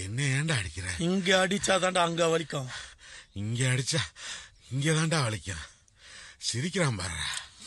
என்ன ஏன்டா அடிக்கிற இங்க அடிச்சாதான்டா அங்க வலிக்கும் இங்க அடிச்சா இங்க தான்டா வலிக்கும் சிரிக்கிறான் பாரு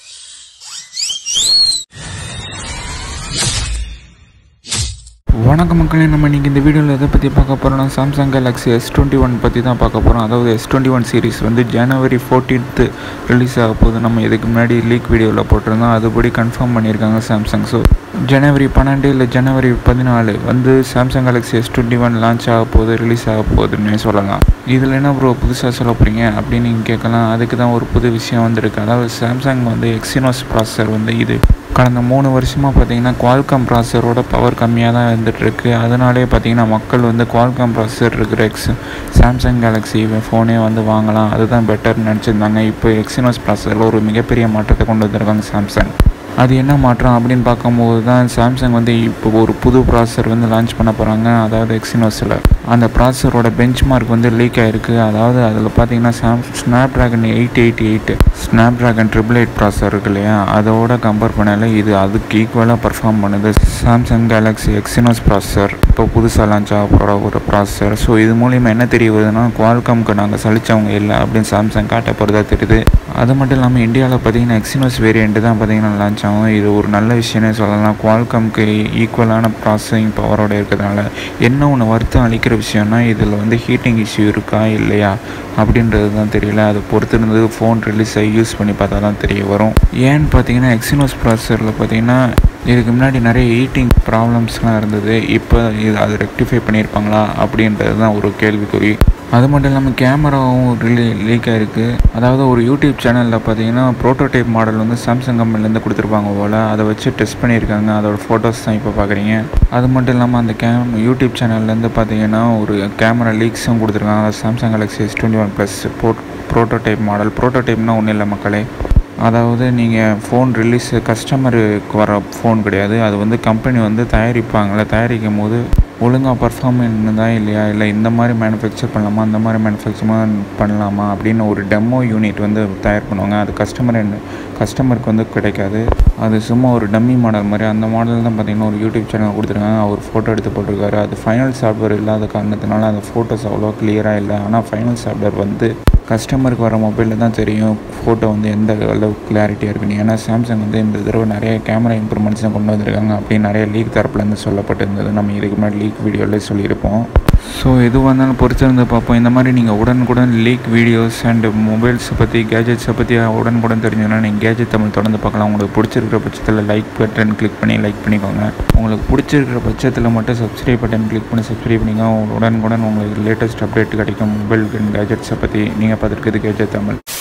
வணக்கம் மக்களே நம்ம இன்றைக்கி இந்த வீடியோவில் எதை பற்றி பார்க்க போகிறோம்னா Samsung Galaxy S twenty one பற்றி தான் பார்க்க போகிறோம் அதாவது எஸ் டுவெண்ட்டி ஒன் சீரிஸ் வந்து ஜனவரி ஃபோர்டீன்த்து ரிலீஸ் ஆக போகுது நம்ம இதுக்கு முன்னாடி லீக் வீடியோவில் போட்டிருந்தோம் அதுபடி கன்ஃபார்ம் பண்ணியிருக்காங்க சாம்சங் ஸோ ஜனவரி பன்னெண்டு இல்லை ஜனவரி பதினாலு வந்து Samsung Galaxy S twenty one launch ஆக போகுது ரிலீஸ் ஆக போகுதுன்னு சொல்லலாம் இதில் என்ன ப்ரோ புதுசாக சொல்ல போகிறீங்க அப்படின்னு நீங்கள் கேட்கலாம் அதுக்கு தான் ஒரு புது விஷயம் வந்திருக்கு அதாவது சாம்சங் வந்து எக்ஸினோஸ் ப்ராசஸர் வந்து இது கடந்த மூணு வருஷமாக பார்த்தீங்கன்னா குவால்காம் ப்ராசரோட பவர் கம்மியாக தான் இருந்துகிட்ருக்கு அதனாலே பார்த்தீங்கன்னா மக்கள் வந்து குவால்காம் ப்ராசர் இருக்கிற எக்ஸ் சாம்சங் கேலக்ஸி ஃபோனே வந்து வாங்கலாம் அதுதான் பெட்டர்னு நினச்சிருந்தாங்க இப்போ எக்ஸினோஸ் ப்ராசரில் ஒரு மிகப்பெரிய மாற்றத்தை கொண்டு வந்திருக்காங்க சாம்சங் அது என்ன மாற்றம் அப்படின்னு பார்க்கும்போது தான் சாம்சங் வந்து இப்போ ஒரு புது ப்ராசர் வந்து லான்ச் பண்ண போகிறாங்க அதாவது எக்ஸினோஸில் அந்த ப்ராசரோட பெஞ்ச் மார்க் வந்து லீக் ஆகிருக்கு அதாவது அதில் பார்த்தீங்கன்னா சாம் Snapdragon eight eight eight Snapdragon triple eight processor இருக்கு இல்லையா அதோட கம்பேர் பண்ணல இது அதுக்கு ஈக்குவலாக பர்ஃபார்ம் பண்ணுது சாம்சங் கேலக்ஸி எக்ஸினோஸ் ப்ராசர் இப்போ புதுசாக லான்ச் ஆக போகிற ஒரு ப்ராசர் ஸோ இது மூலிமா என்ன தெரிய வருதுன்னா குவால்காம்க்கு நாங்கள் சலிச்சவங்க இல்லை அப்படின்னு சாம்சங் காட்ட போகிறதா தெரியுது அது மட்டும் இல்லாமல் இந்தியாவில் பார்த்தீங்கன்னா எக்ஸினோஸ் வேரியண்ட் தான் பார்த்தீங்கன்னா லான்ச் ஆகும் இது ஒரு நல்ல விஷயம்னே சொல்லலாம் குவால்காம்க்கு ஈக்குவலான ப்ராசஸிங் பவரோட இருக்கிறதுனால என்ன ஒன்று வருத்தம் அளிக்கிற விஷயம்னா இதில் வந்து ஹீட்டிங் இஷ்யூ இருக்கா இல்லையா அப்படின்றது தான் தெரியல அதை பொறுத்திருந்து ஃபோன் ரிலீஸ் ஆகி யூஸ் பண்ணி பார்த்தா தான் தெரிய வரும் ஏன்னு பார்த்தீங்கன்னா எக்ஸினோஸ் ப்ராசஸரில் பார்த்தீங்கன்னா இதுக்கு முன்னாடி நிறைய ஹீட்டிங் ப்ராப்ளம்ஸ்லாம் இருந்தது இப்போ இது அதை ரெக்டிஃபை பண்ணியிருப்பாங்களா அப்படின்றது தான் ஒரு கேள்விக்குறி அது மட்டும் இல்லாமல் கேமராவும் ரிலீ லீக் ஆகிருக்கு அதாவது ஒரு யூடியூப் சேனலில் பார்த்தீங்கன்னா ப்ரோட்டோடைப் மாடல் வந்து சாம்சங் கம்பெனிலேருந்து கொடுத்துருப்பாங்க போல் அதை வச்சு டெஸ்ட் பண்ணியிருக்காங்க அதோட ஃபோட்டோஸ் தான் இப்போ பார்க்குறீங்க அது மட்டும் இல்லாமல் அந்த கேம் யூடியூப் சேனல்லேருந்து பார்த்தீங்கன்னா ஒரு கேமரா லீக்ஸும் கொடுத்துருக்காங்க Samsung Galaxy S twenty one plus prototype model ப்ரோட்டோடைப்னால் ஒன்றும் இல்லை மக்களே அதாவது நீங்கள் ஃபோன் ரிலீஸ் கஸ்டமருக்கு வர ஃபோன் கிடையாது அது வந்து கம்பெனி வந்து தயாரிப்பாங்களே தயாரிக்கும் போது ஒழுங்காக பர்ஃபார்ம் தான் இல்லையா இல்லை இந்த மாதிரி மேனுஃபேக்சர் பண்ணலாமா அந்த மாதிரி மேனுஃபேக்சர் பண்ணலாமா அப்படின்னு ஒரு டெமோ யூனிட் வந்து தயார் பண்ணுவாங்க அது கஸ்டமர் கஸ்டமருக்கு வந்து கிடைக்காது அது சும்மா ஒரு டம்மி மாடல் மாதிரி அந்த மாடல் தான் பார்த்தீங்கன்னா ஒரு யூடியூப் சேனல் கொடுத்துருக்காங்க அவர் ஃபோட்டோ எடுத்து போட்டிருக்காரு அது ஃபைனல் சாஃப்ட்வேர் இல்லாத காரணத்தினால அந்த ஃபோட்டோஸ் அவ்வளோ கிளியராக இல்லை ஆனால் ஃபைனல் சாஃப்ட்வேர் வந்து கஸ்டமருக்கு வர மொபைலில் தான் தெரியும் ஃபோட்டோ வந்து எந்த அளவுக்கு கிளாரிட்டியாக இருக்குன்னு ஏன்னா சாம்சங் வந்து இந்த தடவை நிறைய கேமரா இம்ப்ரூவ்மெண்ட்ஸும் கொண்டு வந்திருக்காங்க அப்படின்னு நிறைய லீக் தரப்புலேருந்து சொல்லப்பட்டிருந்தது நம்ம இதுக்கு முன்னாடி லீக் வீடியோவில் சொல்லியிருப்போம் ஸோ எது வந்தாலும் பொறுத்திருந்து பார்ப்போம் இந்த மாதிரி நீங்கள் உடனுக்குடன் லீக் வீடியோஸ் அண்ட் மொபைல்ஸை பற்றி கேஜெட்ஸை பற்றி உடனுக்குடன் தெரிஞ்சுன்னா நீங்கள் கேஜெட் தமிழ் தொடர்ந்து பார்க்கலாம் உங்களுக்கு பிடிச்சிருக்கிற பட்சத்தில் லைக் பட்டன் கிளிக் பண்ணி லைக் பண்ணிக்கோங்க உங்களுக்கு பிடிச்சிருக்கிற பட்சத்தில் மட்டும் சப்ஸ்கிரைப் பட்டன் கிளிக் பண்ணி சப்ஸ்கிரைப் பண்ணிக்கோங்க உடனுக்குடன் உங்களுக்கு லேட்டஸ்ட் அப்டேட் கிடைக்கும் மொபைல் கேஜெட்ஸை பற்றி நீங்கள் பார்த்துருக்குது கேஜெட் தமிழ்